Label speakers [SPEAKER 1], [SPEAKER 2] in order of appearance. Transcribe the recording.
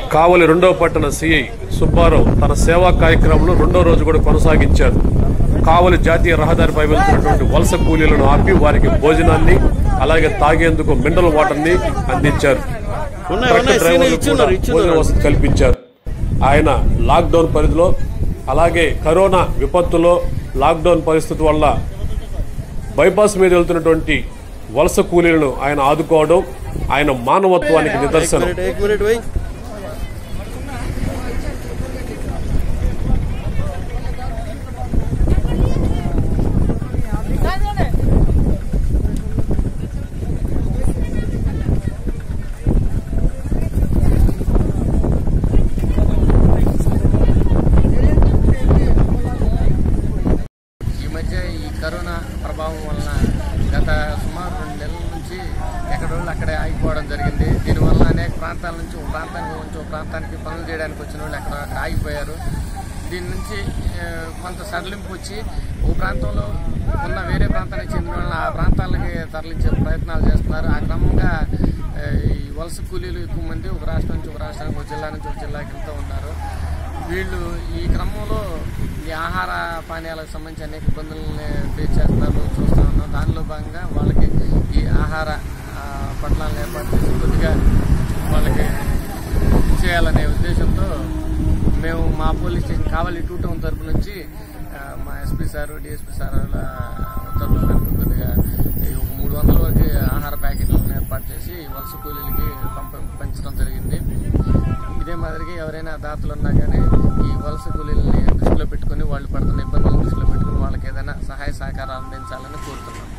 [SPEAKER 1] కావలి రెండవ పట్టణ సిఐ సుబ్బారావు తన సేవా కార్యక్రమంలో రెండో రోజు కూడా కొనసాగించారు కావలి జాతీయ రహదారిపై వెళ్తున్నటువంటి వలస కూలీలను ఆపి వారికి భోజనాన్ని అలాగే తాగేందుకు మినరల్ వాటర్ ని అందించారు
[SPEAKER 2] ఉన్నాయి,
[SPEAKER 1] ట్రక్
[SPEAKER 2] ఉన్నాయి,
[SPEAKER 1] డ్రైవర్లు
[SPEAKER 2] సీనియర్ ఇచ్చున్నారు,
[SPEAKER 1] కూడా
[SPEAKER 2] ఇచ్చున్నారు.
[SPEAKER 1] భోజన వసతి కల్పించారు ఆయన లాక్డౌన్ పరిధిలో అలాగే కరోనా విపత్తులో లాక్డౌన్ పరిస్థితి వల్ల బైపాస్ మీద వెళ్తున్నటువంటి వలస కూలీలను ఆయన ఆదుకోవడం ఆయన మానవత్వానికి నిదర్శనం
[SPEAKER 2] मिनट एक मिनट भाई
[SPEAKER 3] ఈ మధ్య ఈ కరోనా ప్రభావం వలన గత సుమారు రెండు నెలల నుంచి ఎక్కడోళ్ళు అక్కడే ఆగిపోవడం జరిగింది దీనివల్ల అనేక ప్రాంతాల నుంచి ఒక ప్రాంతానికి నుంచి ఒక ప్రాంతానికి పనులు చేయడానికి వచ్చిన వాళ్ళు అక్కడ అక్కడ ఆగిపోయారు దీని నుంచి ఆ, కొంత సడలింపు వచ్చి ఓ ప్రాంతంలో ఉన్న వేరే ప్రాంతానికి చెందిన వాళ్ళని ఆ ప్రాంతాలకి తరలించే ప్రయత్నాలు చేస్తున్నారు ఆ క్రమంగా ఆ, ఈ వలస కూలీలు ఎక్కువ మంది ఒక రాష్ట్రం నుంచి ఒక రాష్ట్రానికి ఒక జిల్లా నుంచి ఒక జిల్లాకి వెళ్తూ ఉన్నారు వీళ్ళు ఈ క్రమంలో ఈ ఆహార పానీయాలకు సంబంధించి అనేక ఇబ్బందులని ఫేస్ చేస్తున్నారు చూస్తూ ఉన్నాం దానిలో భాగంగా వాళ్ళకి ఈ ఆహార ఆ, పట్టాలను ఏర్పాటు చేసి కొద్దిగా వాళ్ళకి చేయాలనే ఉద్దేశంతో మేము మా పోలీస్ స్టేషన్ కావాలి టూ టౌన్ తరపు నుంచి ఆ, మా ఎస్పీ సార్ డిఎస్పీ సార్ తరపు మేరకు కొద్దిగా ఈ ఒక మూడు వందల వరకు ఆహార ప్యాకెట్లను ఏర్పాటు చేసి వలస కూలీలకి పంప పెంచడం జరిగింది ఇదే మాదిరిగా ఎవరైనా దాతలు ఉన్నా కానీ ఈ వలస కూలీలని దృష్టిలో పెట్టుకుని వాళ్ళు పడుతున్న ఇబ్బందులను దృష్టిలో పెట్టుకుని వాళ్ళకి ఏదైనా సహాయ సహకారాలు అందించాలని కోరుతున్నాం